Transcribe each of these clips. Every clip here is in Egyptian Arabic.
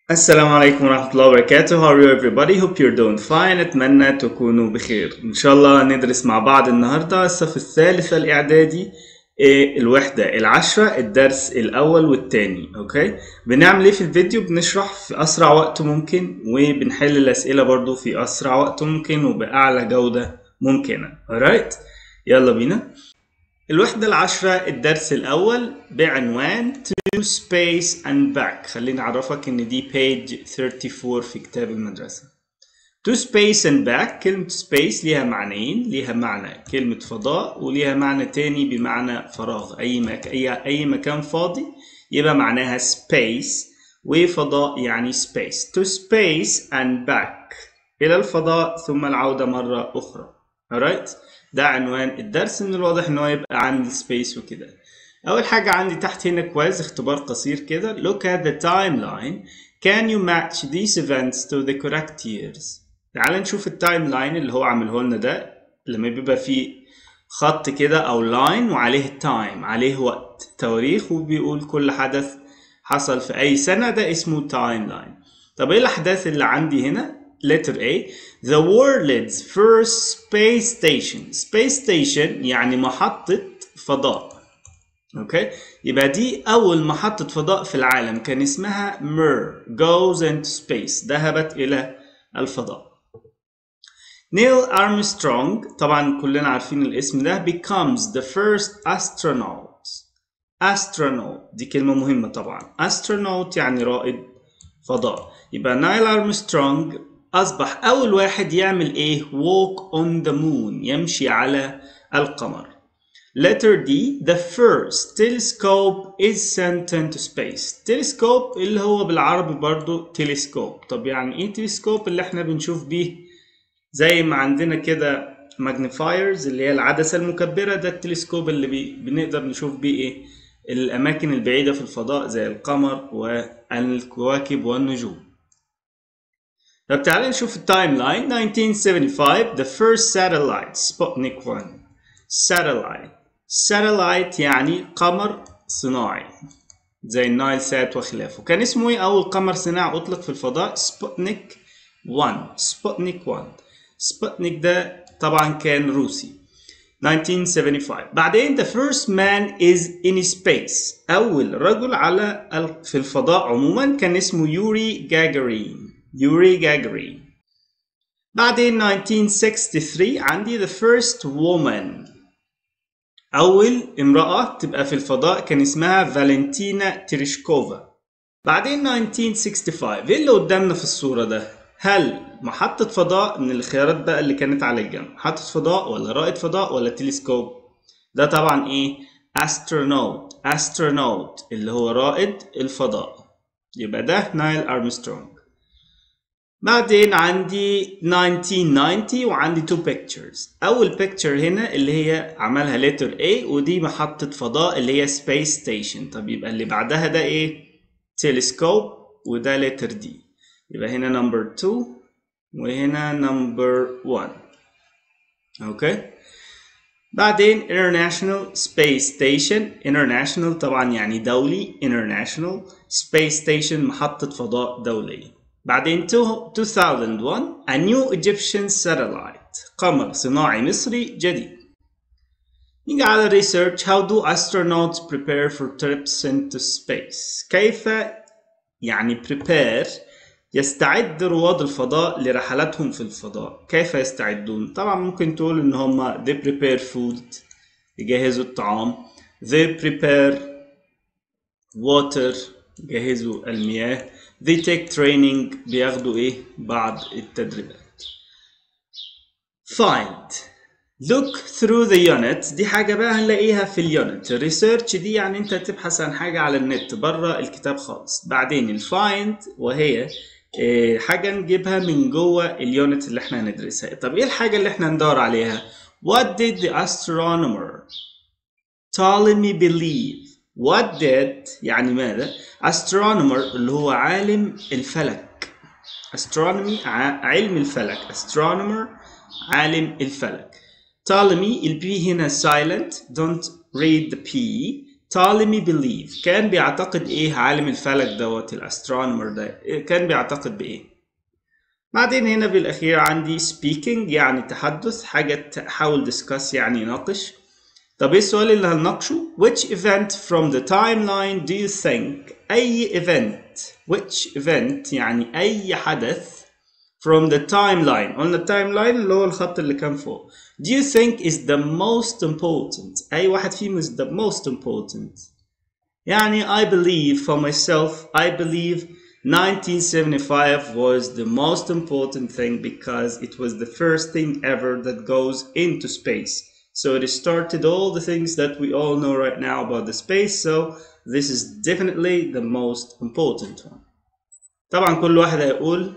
السلام عليكم ورحمة الله وبركاته How are you everybody? Hope you're doing fine أتمنى تكونوا بخير إن شاء الله ندرس مع بعض النهاردة الصف الثالث الإعدادي إيه، الوحدة العشرة الدرس الأول والتاني أوكي بنعمل إيه في الفيديو بنشرح في أسرع وقت ممكن وبنحل الأسئلة برضو في أسرع وقت ممكن وبأعلى جودة ممكنة alright يلا بينا الوحدة العشرة الدرس الأول بعنوان to space and back خليني أعرفك إن دي page 34 في كتاب المدرسة to space and back كلمة space ليها معنيين ليها معنى كلمة فضاء وليها معنى تاني بمعنى فراغ أي, مك... أي... أي مكان فاضي يبقى معناها space وفضاء يعني space to space and back إلى الفضاء ثم العودة مرة أخرى alright ده عنوان الدرس من الواضح ان هو يبقى عن السبيس وكده اول حاجه عندي تحت هنا كويز اختبار قصير كده look at the timeline can you match these events to the correct years تعال نشوف التايم لاين اللي هو عامله لنا ده لما بيبقى فيه خط كده او لاين وعليه التايم عليه وقت تواريخ وبيقول كل حدث حصل في اي سنه ده اسمه تايم لاين طب ايه الاحداث اللي عندي هنا letter A the world's first space station space station يعني محطة فضاء اوكي يبقى دي اول محطة فضاء في العالم كان اسمها مير goes into space ذهبت الى الفضاء نيل أرمسترونج طبعا كلنا عارفين الاسم ده becomes the first astronaut astronaut دي كلمة مهمة طبعا astronaut يعني رائد فضاء يبقى نايل أرمسترونج أصبح أول واحد يعمل إيه؟ walk on the moon يمشي على القمر. Letter D the first telescope is sent into space. telescope اللي هو بالعربي برضو تلسكوب. طب يعني إيه تلسكوب اللي إحنا بنشوف بيه زي ما عندنا كده magnifiers اللي هي العدسة المكبرة ده التلسكوب اللي بي بنقدر نشوف بيه إيه؟ الأماكن البعيدة في الفضاء زي القمر والكواكب والنجوم. طب تعالى نشوف التايم لاين 1975 the first satellite Sputnik 1 satellite satellite يعني قمر صناعي زي النايل سات وخلافه كان اسمه ايه اول قمر صناعي اطلق في الفضاء سبوتنيك 1 سبوتنيك 1 سبوتنيك ده طبعا كان روسي 1975 بعدين the first man is in space أول رجل على في الفضاء عموما كان اسمه يوري جاجارين يوري جاجارين بعدين 1963 عندي the first woman أول امرأة تبقى في الفضاء كان اسمها فالنتينا تريشكوفا بعدين 1965 ايه اللي قدامنا في الصورة ده؟ هل محطة فضاء من الخيارات بقى اللي كانت على الجنب محطة فضاء ولا رائد فضاء ولا تلسكوب؟ ده طبعا ايه؟ astronaut astronaut اللي هو رائد الفضاء يبقى ده نايل أرمسترونج بعدين عندي 1990 وعندي two pictures أول picture هنا اللي هي عملها letter A ودي محطة فضاء اللي هي space station طب يبقى اللي بعدها ده إيه؟ telescope وده letter D يبقى هنا number 2 وهنا number 1 أوكي بعدين international space station international طبعا يعني دولي international space station محطة فضاء دولية بعدين 2001 a new Egyptian satellite قمر صناعي مصري جديد نيجي على research how do astronauts prepare for trips into space كيف يعني prepare يستعد رواد الفضاء لرحلاتهم في الفضاء كيف يستعدون طبعا ممكن تقول ان هم they prepare food يجهزوا الطعام they prepare water يجهزوا المياه they take training بياخدوا ايه بعض التدريبات find look through the unit دي حاجة بقى هنلاقيها في اليونت الريسيرش دي يعني انت تبحث عن حاجة على النت بره الكتاب خالص بعدين الفايند وهي إيه حاجة نجيبها من جوه اليونت اللي احنا هندرسها طب ايه الحاجة اللي احنا ندور عليها what did the astronomer Ptolemy believe What did يعني ماذا؟ astronomer اللي هو عالم الفلك astronomy علم الفلك astronomer عالم الفلك Ptolemy ال P هنا silent don't read the P Ptolemy believe كان بيعتقد ايه عالم الفلك دوت الاسترونومر ده كان بيعتقد بايه بعدين هنا بالاخير عندي speaking يعني تحدث حاجة تحاول discuss يعني يناقش طب ايه السؤال اللي هنناقشه which event from the timeline do you think اي event which event يعني اي حدث from the timeline قلنا التايم اللي هو الخط اللي كان فوق do you think is the most important أي واحد فيهم is the most important يعني I believe for myself I believe 1975 was the most important thing because it was the first thing ever that goes into space so it started all the things that we all know right now about the space so this is definitely the most important one طبعا كل واحد هيقول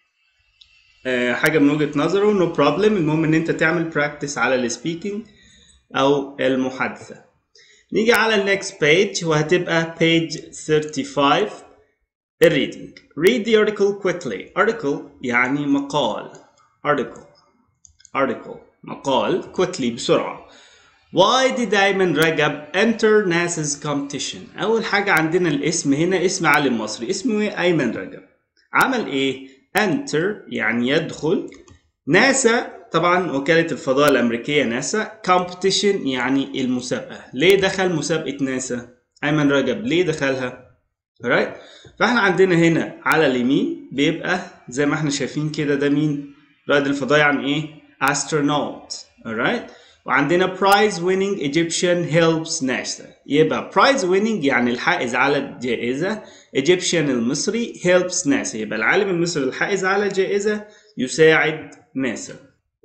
حاجه من وجهه نظره نو no بروبلم المهم ان انت تعمل براكتس على السبيكينج او المحادثه نيجي على النكست بيج وهتبقى page 35 الريدنج read the article quickly article يعني مقال article article مقال quickly بسرعه Why did أيمن رجب enter NASA's competition؟ أول حاجة عندنا الاسم هنا اسم عالم مصري اسمه إيه؟ أيمن رجب عمل إيه؟ enter يعني يدخل ناسا طبعا وكالة الفضاء الأمريكية ناسا competition يعني المسابقة ليه دخل مسابقة ناسا أيمن رجب ليه دخلها right فاحنا عندنا هنا على اليمين بيبقى زي ما احنا شايفين كده ده مين رائد الفضاء يعني ايه astronaut alright وعندنا prize winning Egyptian helps NASA يبقى prize winning يعني الحائز على الجائزة Egyptian المصري helps NASA يبقى العالم المصري الحائز على جائزة يساعد ناسا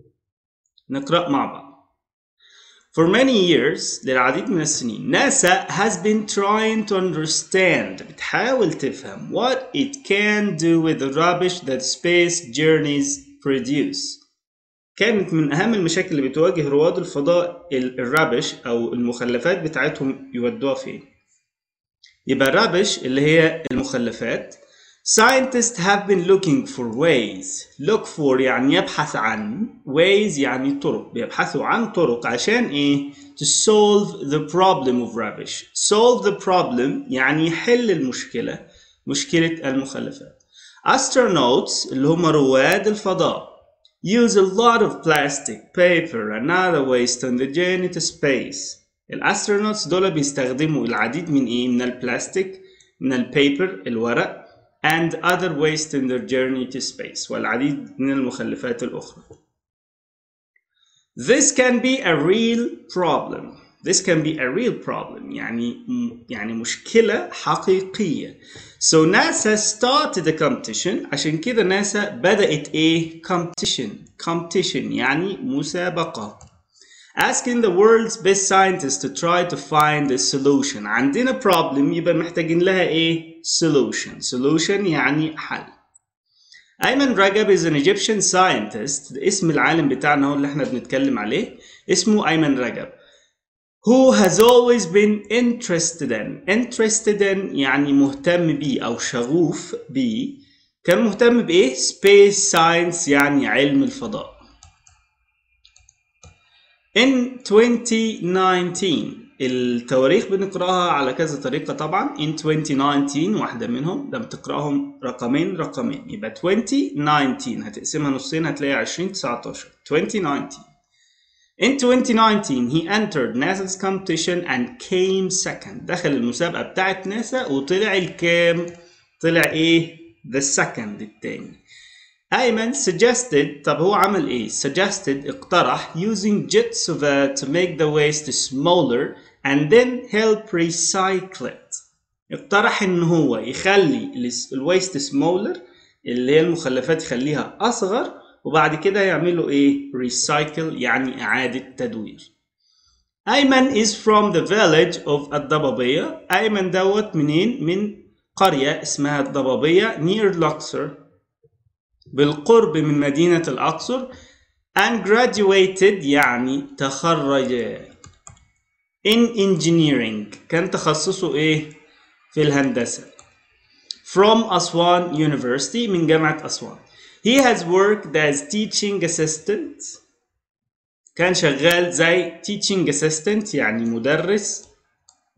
نقرأ مع بعض For many years للعديد من السنين NASA has been trying to understand بتحاول تفهم what it can do with the rubbish that space journeys produce كانت من أهم المشاكل اللي بتواجه رواد الفضاء الرابش أو المخلفات بتاعتهم يودوها فين يبقى الرابش اللي هي المخلفات Scientists have been looking for ways look for يعني يبحث عن ways يعني طرق بيبحثوا عن طرق عشان ايه to solve the problem of rubbish solve the problem يعني يحل المشكلة مشكلة المخلفات astronauts اللي هم رواد الفضاء use a lot of plastic, paper and other waste on the journey to space. الأسترونوتس دول بيستخدموا العديد من إيه؟ من البلاستيك، من البيبر الورق and other waste in their journey to space والعديد من المخلفات الأخرى. This can be a real problem. This can be a real problem يعني يعني مشكلة حقيقية. So NASA started a competition عشان كده ناسا بدأت ايه competition competition يعني مسابقة asking the world's best scientists to try to find a solution عندنا problem يبقى محتاجين لها ايه solution solution يعني حل أيمن رجب is an Egyptian scientist اسم العالم بتاعنا هو اللي احنا بنتكلم عليه اسمه أيمن رجب who has always been interested in interested in يعني مهتم بيه أو شغوف بيه كان مهتم بإيه؟ space science يعني علم الفضاء in 2019 التواريخ بنقراها على كذا طريقة طبعا in 2019 واحدة منهم لما تقراهم رقمين رقمين يبقى 2019 هتقسمها نصين هتلاقي 2019 2019 In 2019 he entered NASA's competition and came second دخل المسابقة بتاعت ناسا وطلع الكام طلع ايه the second التاني أيمن suggested طب هو عمل ايه suggested اقترح using Jitsova to make the waste smaller and then help recycle it اقترح ان هو يخلي الويست smaller اللي هي المخلفات يخليها اصغر وبعد كده يعملوا ايه recycle يعني اعادة تدوير أيمن is from the village of الضبابية أيمن دوت منين من قرية اسمها الضبابية near Luxor بالقرب من مدينة الأقصر and graduated يعني تخرج in engineering كان تخصصه ايه في الهندسة from أسوان University من جامعة أسوان He has worked as teaching assistant كان شغال زي teaching assistant يعني مدرس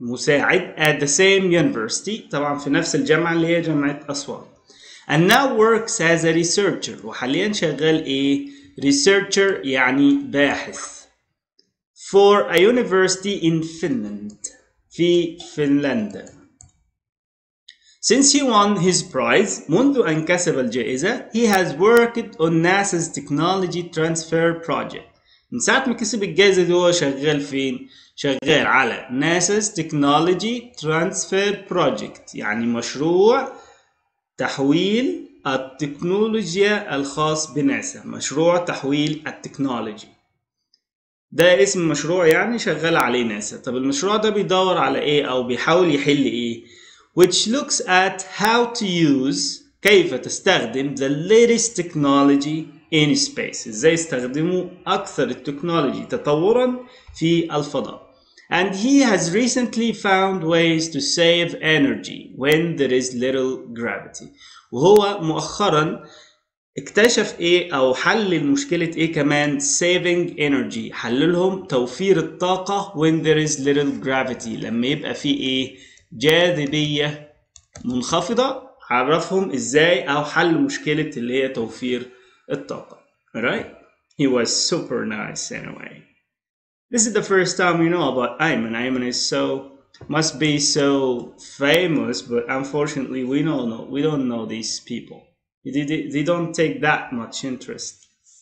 مساعد at the same university طبعا في نفس الجامعة اللي هي جامعة أسوان and now works as a researcher وحاليا شغال ايه researcher يعني باحث for a university in Finland في فنلندا Since he won his prize منذ أن كسب الجائزة he has worked on NASA's technology transfer project من ساعة ما كسب الجائزة دي هو شغال فين؟ شغال على NASA's technology transfer project يعني مشروع تحويل التكنولوجيا الخاص بناسا مشروع تحويل التكنولوجي ده اسم مشروع يعني شغال عليه ناسا طب المشروع ده بيدور على ايه او بيحاول يحل ايه which looks at how to use كيف تستخدم the latest technology in space ازاي يستخدموا اكثر التكنولوجي تطورا في الفضاء and he has recently found ways to save energy when there is little gravity وهو مؤخرا اكتشف ايه او حل مشكلة ايه كمان saving energy حللهم توفير الطاقة when there is little gravity لما يبقى في ايه جاذبية منخفضة عرفهم ازاي او حل مشكلة اللي هي توفير الطاقة alright he was super nice anyway this is the first time we know about Ayman Ayman is so must be so famous but unfortunately we don't know we don't know these people they, they, they don't take that much interest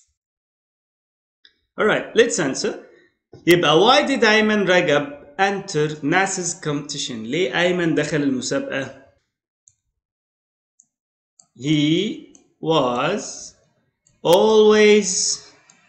alright let's answer يبقى why did Ayman Ragab enter NASA's competition ليه أيمن دخل المسابقة he was always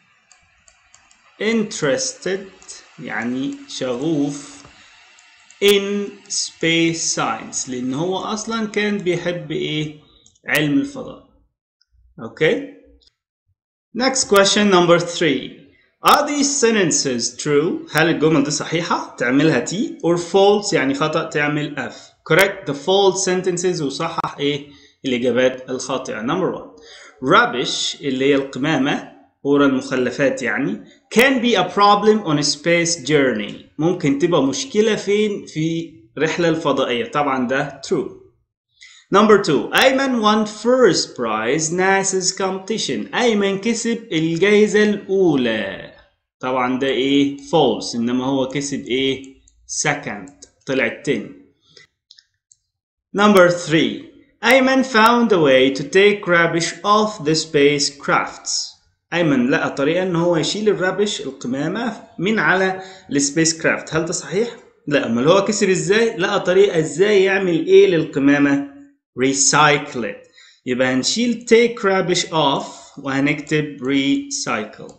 interested يعني شغوف in space science لأن هو أصلا كان بيحب إيه علم الفضاء okay next question number three Are these sentences true؟ هل الجمل دي صحيحة؟ تعملها T or false يعني خطأ تعمل F. Correct the false sentences وصحح إيه الإجابات الخاطئة. Number one. Rubbish اللي هي القمامة or المخلفات يعني can be a problem on a space journey. ممكن تبقى مشكلة فين في رحلة الفضائية. طبعا ده true. Number two, أيمن won first prize NASA's competition. أيمن كسب الجائزة الأولى. طبعا ده إيه؟ false. إنما هو كسب إيه؟ second. طلع التاني. Number three, أيمن found a way to take rubbish off the spacecrafts. أيمن لقى طريقة إن هو يشيل الرابش القمامة من على السبيس كرافت. هل ده صحيح؟ لا، أمال هو كسب إزاي؟ لقى طريقة إزاي يعمل إيه للقمامة؟ recycle it يبقى هنشيل take rubbish off وهنكتب recycle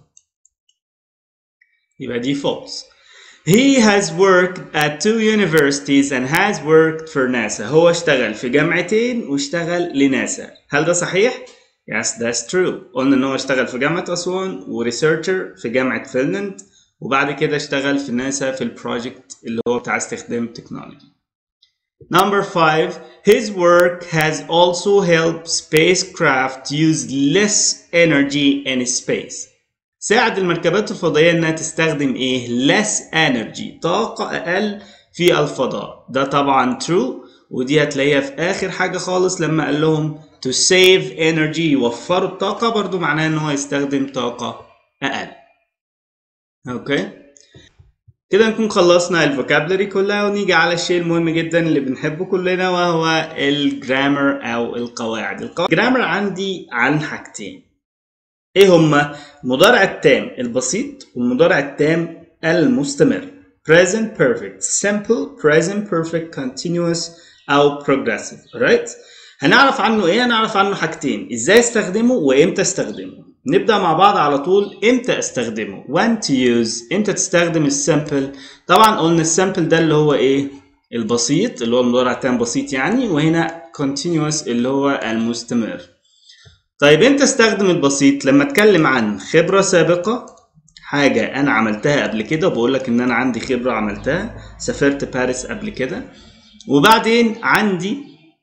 يبقى دي false He has worked at two universities and has worked for NASA هو اشتغل في جامعتين واشتغل لناسا هل ده صحيح؟ Yes, that's true. قلنا ان هو اشتغل في جامعة أسوان وريسيرشر في جامعة فنلند وبعد كده اشتغل في ناسا في البروجكت اللي هو بتاع استخدام تكنولوجي. Number five, his work has also helped spacecraft use less energy in space. ساعد المركبات الفضائية إنها تستخدم إيه؟ less energy طاقة أقل في الفضاء. ده طبعا true ودي هتلاقيها في آخر حاجة خالص لما قال لهم to save energy يوفروا الطاقة برضو معناه إن هو يستخدم طاقة أقل. أوكي؟ كده نكون خلصنا الفوكابلري كلها ونيجي على الشيء المهم جدا اللي بنحبه كلنا وهو الجرامر او القواعد الجرامر عندي عن حاجتين ايه هما المضارع التام البسيط والمضارع التام المستمر present perfect simple present perfect continuous او progressive alright هنعرف عنه ايه هنعرف عنه حاجتين ازاي استخدمه وامتى استخدمه نبدأ مع بعض على طول امتى استخدمه when to use امتى تستخدم السامبل طبعا قلنا السامبل ده اللي هو ايه البسيط اللي هو المضارع التام بسيط يعني وهنا continuous اللي هو المستمر طيب امتى استخدم البسيط لما اتكلم عن خبرة سابقة حاجة انا عملتها قبل كده بقول لك ان انا عندي خبرة عملتها سافرت باريس قبل كده وبعدين عندي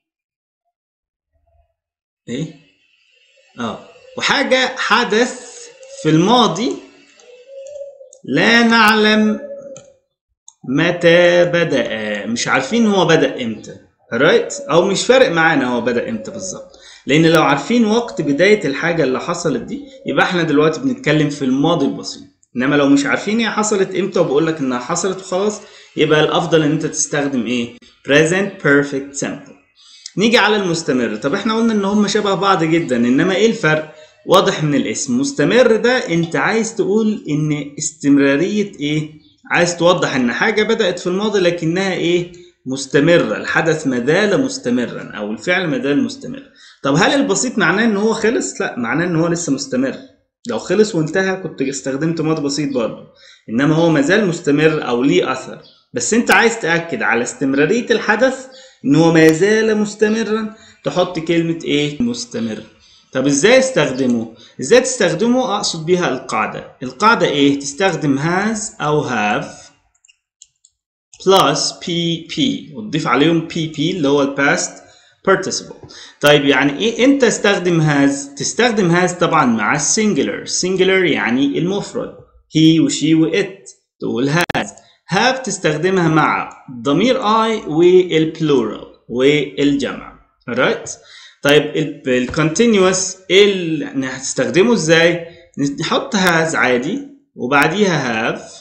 ايه اه وحاجة حدث في الماضي لا نعلم متى بدأ مش عارفين هو بدأ امتى رايت او مش فارق معانا هو بدأ امتى بالظبط لان لو عارفين وقت بداية الحاجة اللي حصلت دي يبقى احنا دلوقتي بنتكلم في الماضي البسيط انما لو مش عارفين هي حصلت امتى وبقول لك انها حصلت وخلاص يبقى الافضل ان انت تستخدم ايه present perfect simple نيجي على المستمر طب احنا قلنا ان هم شبه بعض جدا انما ايه الفرق واضح من الاسم مستمر ده انت عايز تقول ان استمرارية ايه عايز توضح ان حاجة بدأت في الماضي لكنها ايه مستمرة الحدث ما زال مستمرا او الفعل ما زال مستمر طب هل البسيط معناه ان هو خلص لا معناه ان هو لسه مستمر لو خلص وانتهى كنت استخدمت ماضي بسيط برضه انما هو ما زال مستمر او ليه اثر بس انت عايز تاكد على استمراريه الحدث ان هو ما زال مستمرا تحط كلمه ايه مستمر طب ازاي استخدمه ازاي تستخدمه اقصد بيها القاعده القاعده ايه تستخدم has او have plus pp وتضيف عليهم pp اللي هو الباست participle طيب يعني ايه امتى استخدم has تستخدم has طبعا مع السنجلر singular يعني المفرد he وشي وات تقول has have تستخدمها مع ضمير I والبلورال والجمع alright طيب الكونتينوس ايه اللي هتستخدمه ازاي نحط has عادي وبعديها have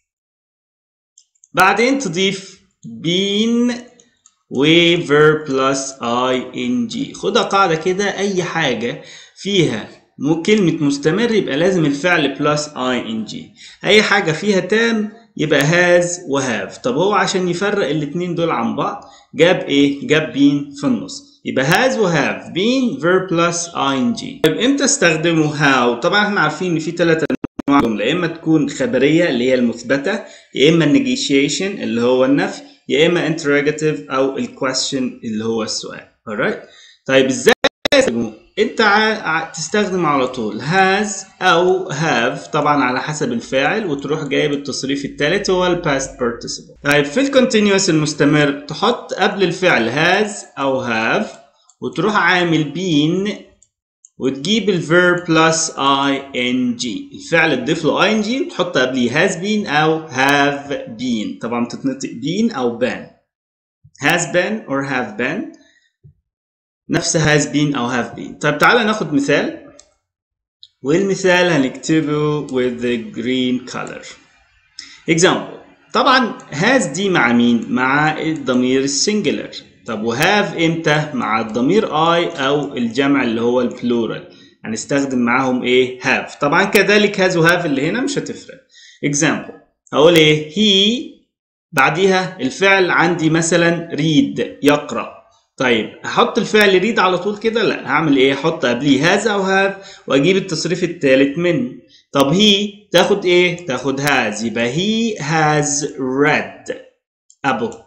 بعدين تضيف been و verb plus ing خدها قاعدة كده أي حاجة فيها كلمة مستمر يبقى لازم الفعل plus ing أي حاجة فيها تام يبقى has و have طب هو عشان يفرق الاتنين دول عن بعض جاب ايه؟ جاب been في النص يبقى has و have been verb plus ing طيب امتى استخدمه how؟ طبعا احنا عارفين ان في ثلاثة انواع جملة يا اما تكون خبرية اللي هي المثبتة يا اما النيجيشيشن اللي هو النفي يا اما interrogative او الكويستشن اللي هو السؤال alright طيب ازاي تستخدمه انت ع... تستخدم على طول has او have طبعا على حسب الفاعل وتروح جايب التصريف الثالث هو ال past participle طيب في الكونتينوس المستمر تحط قبل الفعل has او have وتروح عامل been وتجيب الفيرب بلس ing الفعل تضيف له ing وتحط قبليه has been او have been طبعا تتنطق been او been has been or have been نفس has been او have been طيب تعالى ناخد مثال والمثال هنكتبه with the green color example طبعا has دي مع مين مع الضمير السنجلر طب وهاف امتى مع الضمير I او الجمع اللي هو البلورال هنستخدم معاهم ايه have طبعا كذلك has وهاف اللي هنا مش هتفرق example هقول ايه he بعديها الفعل عندي مثلا read يقرأ طيب هحط الفعل read على طول كده لا هعمل ايه احط قبليه has او have واجيب التصريف الثالث منه طب he تاخد ايه تاخد has يبقى he has read a book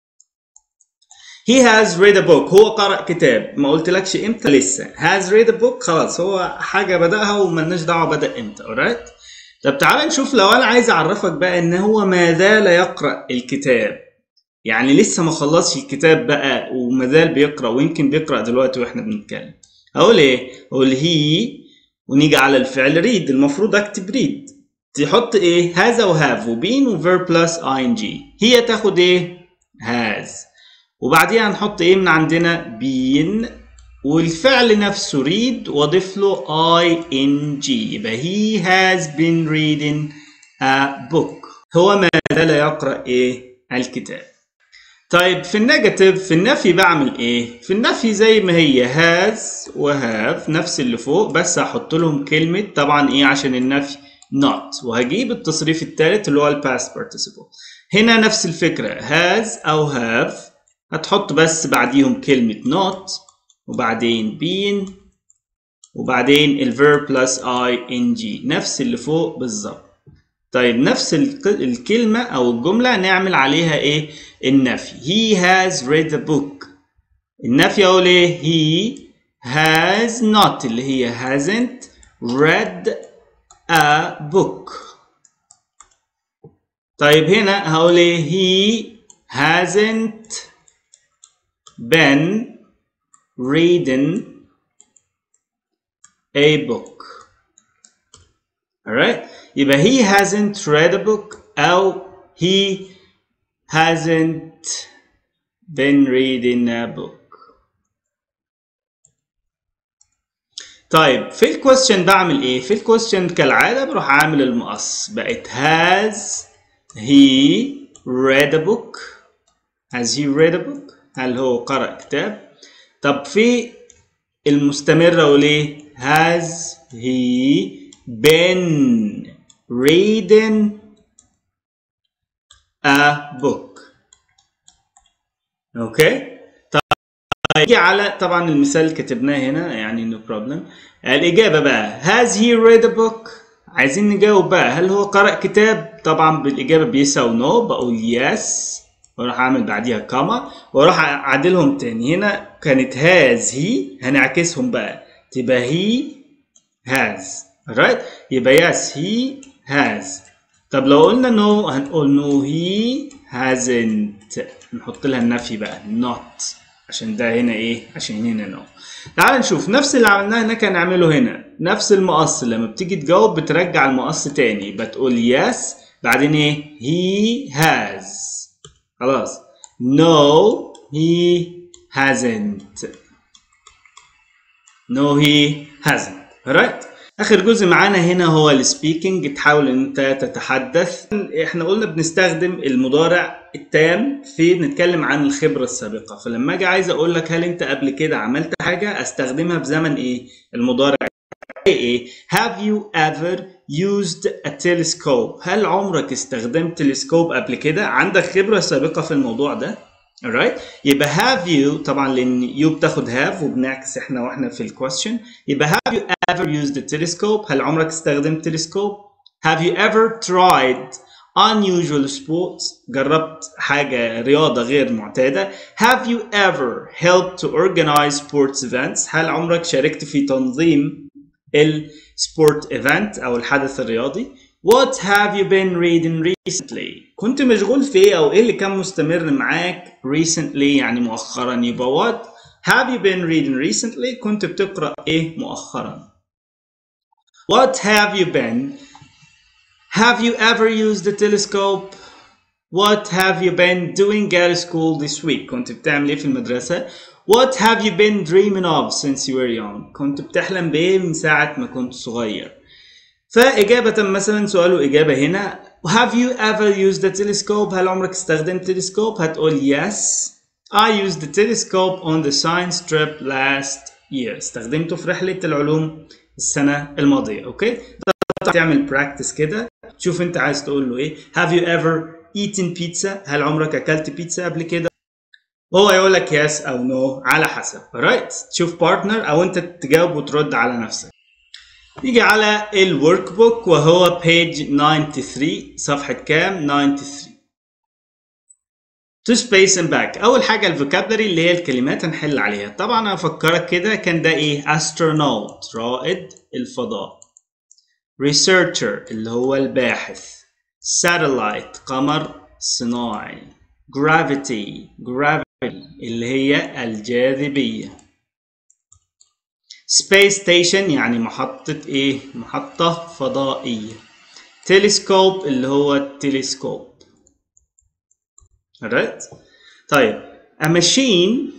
He has read a book هو قرأ كتاب ما قلتلكش امتى لسه has read a book خلاص هو حاجة بدأها وملناش دعوة بدأ امتى alright طب تعال نشوف لو انا عايز اعرفك بقى ان هو ما زال يقرأ الكتاب يعني لسه ما خلصش الكتاب بقى وما زال بيقرأ ويمكن بيقرأ دلوقتي واحنا بنتكلم اقول ايه اقول he ونيجي على الفعل read المفروض اكتب read تحط ايه has او have وبين وverb plus ing هي تاخد ايه has وبعديها هنحط ايه من عندنا been والفعل نفسه read واضيف له ing يبقى he has been reading a book هو ما زال يقرأ ايه الكتاب طيب في النيجاتيف في النفي بعمل ايه في النفي زي ما هي has وهاف نفس اللي فوق بس هحط لهم كلمة طبعا ايه عشان النفي not وهجيب التصريف الثالث اللي هو الباست participle هنا نفس الفكرة has أو have هتحط بس بعديهم كلمة not وبعدين been وبعدين الverb plus ing نفس اللي فوق بالظبط طيب نفس الكلمة أو الجملة نعمل عليها إيه؟ النفي he has read the book النفي أقول إيه؟ he has not اللي هي hasn't read a book طيب هنا هقول إيه؟ he hasn't been reading a book alright يبقى he hasn't read a book أو he hasn't been reading a book طيب في الكويستشن بعمل ايه في الكويستشن كالعاده بروح عامل المقص بقت has he read a book has he read a book هل هو قرأ كتاب طب في المستمرة وليه has he been reading a book اوكي طيب يجي على طبعا المثال اللي كتبناه هنا يعني no problem الإجابة بقى has he read a book عايزين نجاوب بقى هل هو قرأ كتاب طبعا بالإجابة بيس أو نو بقول yes واروح اعمل بعديها كاما واروح اعدلهم تاني هنا كانت هاز هي هنعكسهم بقى تبقى هي هاز right يبقى يس هي هاز طب لو قلنا نو no, هنقول نو هي هازنت نحط لها النفي بقى not عشان ده هنا ايه عشان هنا نو no. تعال نشوف نفس اللي عملناه هناك هنعمله هنا نفس المقص لما بتيجي تجاوب بترجع المقص تاني بتقول يس بعدين ايه he has خلاص no he hasn't no he hasn't right اخر جزء معانا هنا هو السبيكنج تحاول ان انت تتحدث احنا قلنا بنستخدم المضارع التام في نتكلم عن الخبره السابقه فلما اجي عايز اقول لك هل انت قبل كده عملت حاجه استخدمها بزمن ايه المضارع ايه have you ever used a telescope هل عمرك استخدمت تلسكوب قبل كده عندك خبره سابقه في الموضوع ده alright يبقى have you طبعا لان you بتاخد have وبنعكس احنا واحنا في الكويستشن يبقى have you ever used a telescope هل عمرك استخدمت تلسكوب have you ever tried unusual sports جربت حاجة رياضة غير معتادة have you ever helped to organize sports events هل عمرك شاركت في تنظيم السبورت ايفنت او الحدث الرياضي What have you been reading recently? كنت مشغول في ايه او ايه اللي كان مستمر معاك recently يعني مؤخرا يبقى what have you been reading recently? كنت بتقرأ ايه مؤخرا What have you been? Have you ever used a telescope? What have you been doing at school this week? كنت بتعمل ايه في المدرسة؟ What have you been dreaming of since you were young? كنت بتحلم بإيه من ساعة ما كنت صغير؟ فإجابة مثلا سؤاله إجابة هنا Have you ever used a telescope؟ هل عمرك استخدمت تلسكوب؟ هتقول yes I used the telescope on the science trip last year استخدمته في رحلة العلوم السنة الماضية أوكي؟ تعمل براكتس كده شوف أنت عايز تقول له إيه Have you ever eaten pizza؟ هل عمرك أكلت بيتزا قبل كده؟ وهو يقول لك يس او نو no على حسب رايت تشوف بارتنر او انت تجاوب وترد على نفسك نيجي على الورك بوك وهو page 93 صفحة كام 93 to space and back اول حاجة الفوكابلري اللي هي الكلمات هنحل عليها طبعا افكرك كده كان ده ايه astronaut رائد الفضاء researcher اللي هو الباحث satellite قمر صناعي gravity gravity اللي هي الجاذبية space station يعني محطة ايه محطة فضائية telescope اللي هو التلسكوب right طيب a machine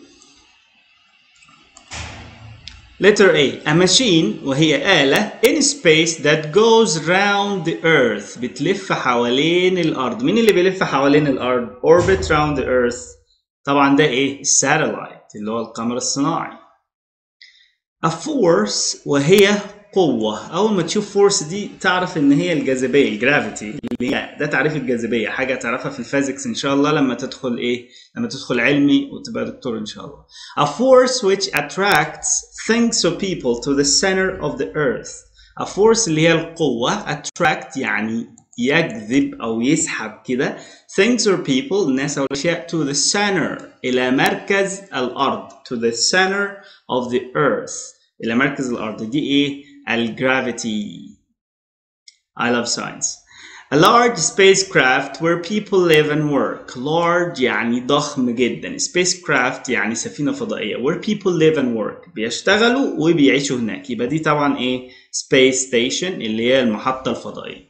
letter A a machine وهي آلة in space that goes round the earth بتلف حوالين الأرض مين اللي بيلف حوالين الأرض orbit round the earth طبعا ده ايه satellite اللي هو القمر الصناعي a force وهي قوة أول ما تشوف فورس دي تعرف إن هي الجاذبية الجرافيتي اللي هي ده تعريف الجاذبية حاجة تعرفها في الفيزيكس إن شاء الله لما تدخل إيه لما تدخل علمي وتبقى دكتور إن شاء الله a force which attracts things or people to the center of the earth a force اللي هي القوة attract يعني يجذب أو يسحب كده things or people الناس أو الأشياء to the center إلى مركز الأرض to the center of the earth إلى مركز الأرض دي إيه؟ الجرافيتي I love science A large spacecraft where people live and work large يعني ضخم جدا spacecraft يعني سفينة فضائية where people live and work بيشتغلوا وبيعيشوا هناك يبقى دي طبعا ايه space station اللي هي المحطة الفضائية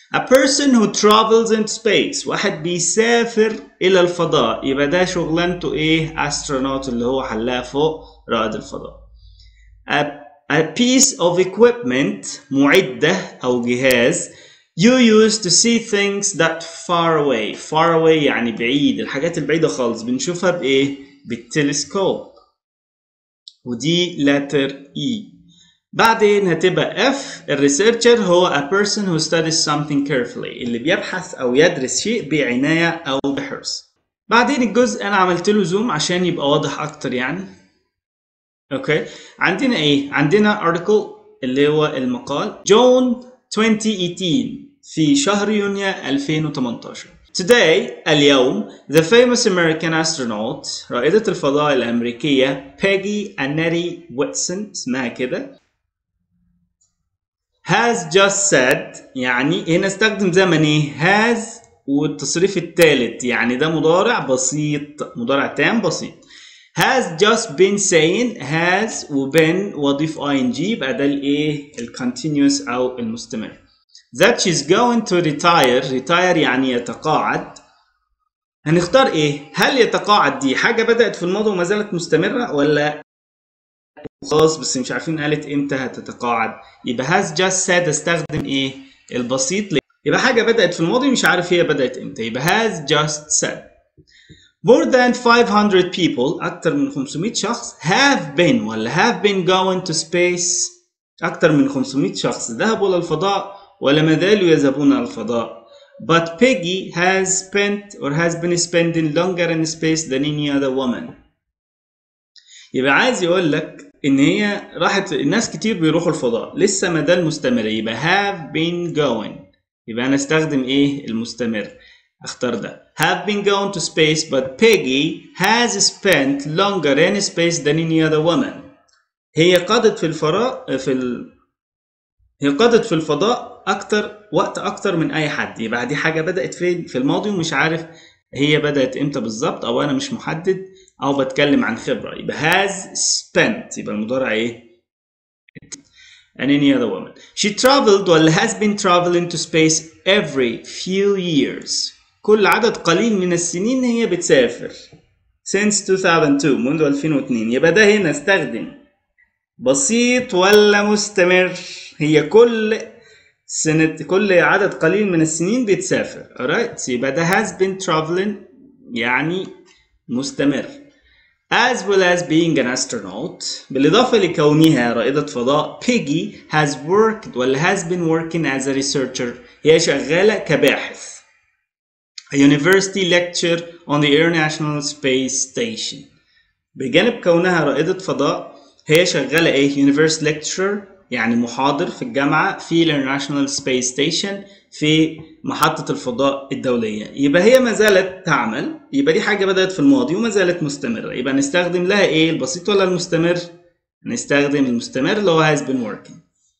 A person who travels in space واحد بيسافر إلى الفضاء يبقى ده شغلانته إيه؟ astronaut اللي هو حلاق فوق رائد الفضاء. A, a piece of equipment معدة أو جهاز you use to see things that far away far away يعني بعيد الحاجات البعيدة خالص بنشوفها بإيه؟ بالتلسكوب ودي letter E بعدين هتبقى F الريسيرشر هو a person who studies something carefully اللي بيبحث أو يدرس شيء بعناية أو بحرص بعدين الجزء أنا عملت له زوم عشان يبقى واضح أكتر يعني أوكي عندنا إيه؟ عندنا article اللي هو المقال جون 2018 في شهر يونيو 2018 Today اليوم the famous American astronaut رائدة الفضاء الأمريكية بيجي أنري ويتسون اسمها كده has just said يعني هنا استخدم زمن ايه has والتصريف الثالث يعني ده مضارع بسيط مضارع تام بسيط has just been saying has وبeen وضيف ing يبقى ده الايه الكونتينيوس او المستمر that she's going to retire retire يعني يتقاعد هنختار ايه هل يتقاعد دي حاجه بدات في الماضي وما زالت مستمره ولا خلاص بس مش عارفين قالت امتى هتتقاعد يبقى has just said استخدم ايه البسيط ليه يبقى حاجه بدات في الماضي مش عارف هي بدات امتى يبقى has just said more than 500 people اكتر من 500 شخص have been ولا have been going to space اكتر من 500 شخص ذهبوا للفضاء ولا ما زالوا يذهبون إلى الفضاء but Peggy has spent or has been spending longer in space than any other woman يبقى عايز يقول لك ان هي راحت الناس كتير بيروحوا الفضاء لسه ما ده المستمر يبقى have been going يبقى انا استخدم ايه المستمر اختار ده have been going to space but Peggy has spent longer in space than any other woman هي قضت في الفراغ في ال... هي قضت في الفضاء اكتر وقت اكتر من اي حد يبقى دي حاجه بدات فين في الماضي ومش عارف هي بدات امتى بالظبط او انا مش محدد او بتكلم عن خبره يبقى has spent يبقى المضارع ايه and any other woman she traveled ولا has been traveling to space every few years كل عدد قليل من السنين هي بتسافر since 2002 منذ 2002 يبقى ده هنا استخدم بسيط ولا مستمر هي كل سنة كل عدد قليل من السنين بتسافر alright يبقى ده has been traveling يعني مستمر as well as being an astronaut بالإضافة لكونها رائدة فضاء Peggy has worked ولا has been working as a researcher هي شغالة كباحث a university lecture on the International Space Station بجانب كونها رائدة فضاء هي شغالة ايه University lecturer يعني محاضر في الجامعة في الانترناشونال سبيس ستيشن في محطة الفضاء الدولية يبقى هي ما زالت تعمل يبقى دي حاجة بدأت في الماضي وما زالت مستمرة يبقى نستخدم لها ايه البسيط ولا المستمر نستخدم المستمر اللي هو has been working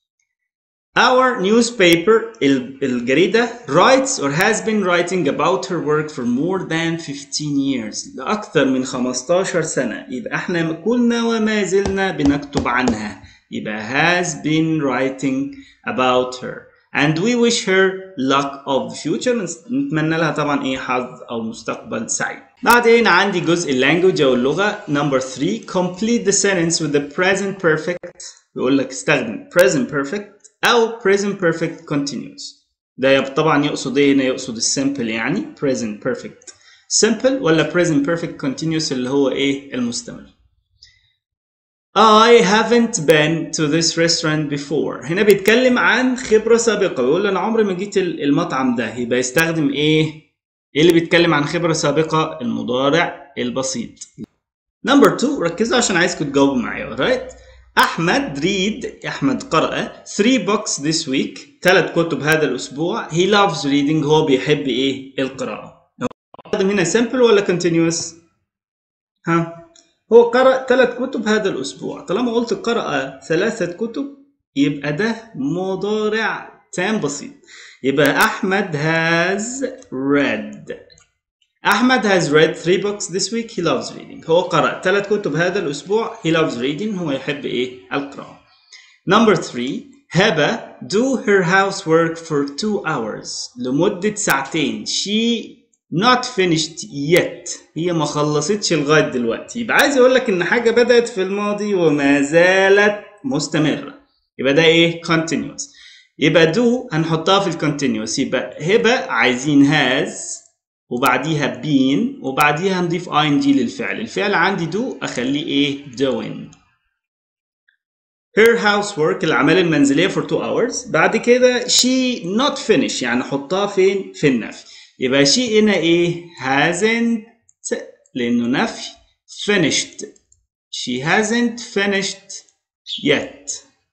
Our newspaper الجريدة writes or has been writing about her work for more than 15 years لأكثر من 15 سنة يبقى احنا كلنا وما زلنا بنكتب عنها يبقى has been writing about her and we wish her luck of the future نتمنى لها طبعا ايه حظ او مستقبل سعيد بعدين عندي جزء اللانجوج او اللغة number 3 complete the sentence with the present perfect بيقول لك استخدم present perfect او present perfect continuous ده طبعا يقصد ايه هنا يقصد السمبل يعني present perfect simple ولا present perfect continuous اللي هو ايه المستمر I haven't been to this restaurant before هنا بيتكلم عن خبرة سابقة بيقول أنا عمري ما جيت المطعم ده يبقى يستخدم إيه؟ إيه اللي بيتكلم عن خبرة سابقة؟ المضارع البسيط. Number two ركزوا عشان عايزكم تجاوبوا معايا alright؟ أحمد read أحمد قرأ three books this week ثلاث كتب هذا الأسبوع he loves reading هو بيحب إيه؟ القراءة. استخدم هنا simple ولا continuous؟ ها؟ هو قرأ ثلاث كتب هذا الأسبوع طالما قلت قرأ ثلاثة كتب يبقى ده مضارع تام بسيط يبقى أحمد has read أحمد has read three books this week he loves reading هو قرأ ثلاث كتب هذا الأسبوع he loves reading هو يحب إيه القراءة number three هبة do her housework for two hours لمدة ساعتين she not finished yet هي ما خلصتش لغاية دلوقتي يبقى عايز يقول لك ان حاجة بدأت في الماضي وما زالت مستمرة يبقى ده ايه continuous يبقى do هنحطها في الكونتينيوس يبقى هبة عايزين has وبعديها been وبعديها هنضيف ing للفعل الفعل عندي do اخليه ايه doing her housework الأعمال المنزلية for two hours بعد كده she not finish يعني حطها فين في النفي يبقى she هنا ايه hasn't لأنه نفي finished she hasn't finished yet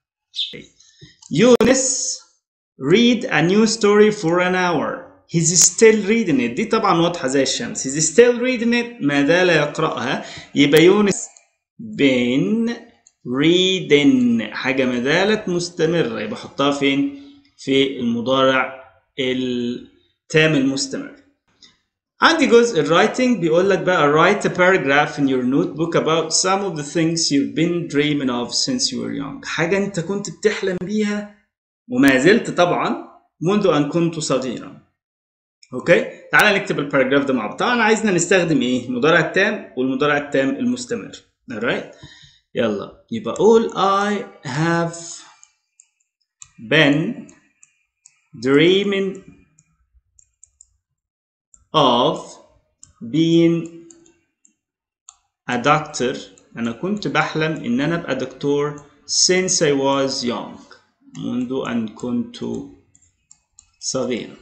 يونس read a new story for an hour he's still reading it دي طبعا واضحة زي الشمس he's still reading it ما زال يقرأها يبقى يونس been reading حاجة ما زالت مستمرة يبقى حطها فين في المضارع التام المستمر عندي جزء الرايتنج بيقول لك بقى write a paragraph in your notebook about some of the things you've been dreaming of since you were young حاجة انت كنت بتحلم بيها وما زلت طبعا منذ ان كنت صغيرا اوكي تعالى نكتب الباراجراف ده مع بعض طبعا عايزنا نستخدم ايه المضارع التام والمضارع التام المستمر alright يلا يبقى all I have been dreaming of being a doctor أنا كنت بحلم إن أنا أبقى دكتور since I was young منذ أن كنت صغيرا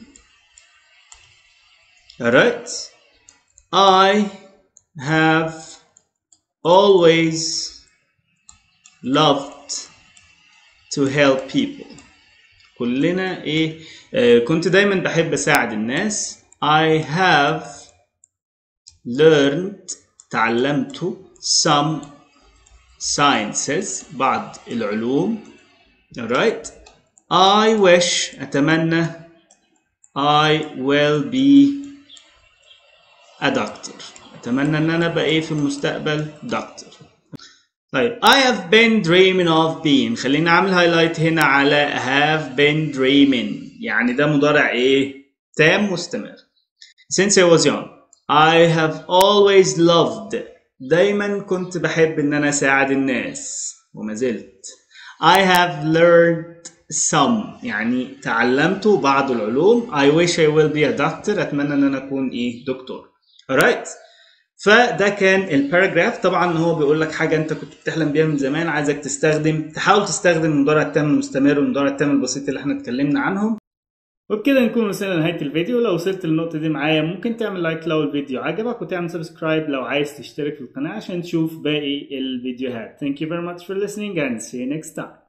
Alright I have always loved to help people كلنا ايه آه كنت دايما بحب اساعد الناس I have learned تعلمت some sciences بعض العلوم alright I wish أتمنى I will be a doctor أتمنى إن أنا أبقى إيه في المستقبل دكتور طيب I have been dreaming of being خلينا أعمل هايلايت هنا على have been dreaming يعني ده مضارع إيه تام مستمر since I was young I have always loved دايما كنت بحب إن أنا أساعد الناس وما زلت I have learned some يعني تعلمت بعض العلوم I wish I will be a doctor أتمنى إن أنا أكون إيه دكتور alright فده كان الباراجراف طبعا هو بيقول لك حاجه انت كنت بتحلم بيها من زمان عايزك تستخدم تحاول تستخدم المضارع التام المستمر والمضارع التام البسيط اللي احنا اتكلمنا عنهم وبكده نكون وصلنا لنهايه الفيديو لو وصلت للنقطه دي معايا ممكن تعمل لايك لو الفيديو عجبك وتعمل سبسكرايب لو عايز تشترك في القناه عشان تشوف باقي الفيديوهات thank you very much for listening and see you next time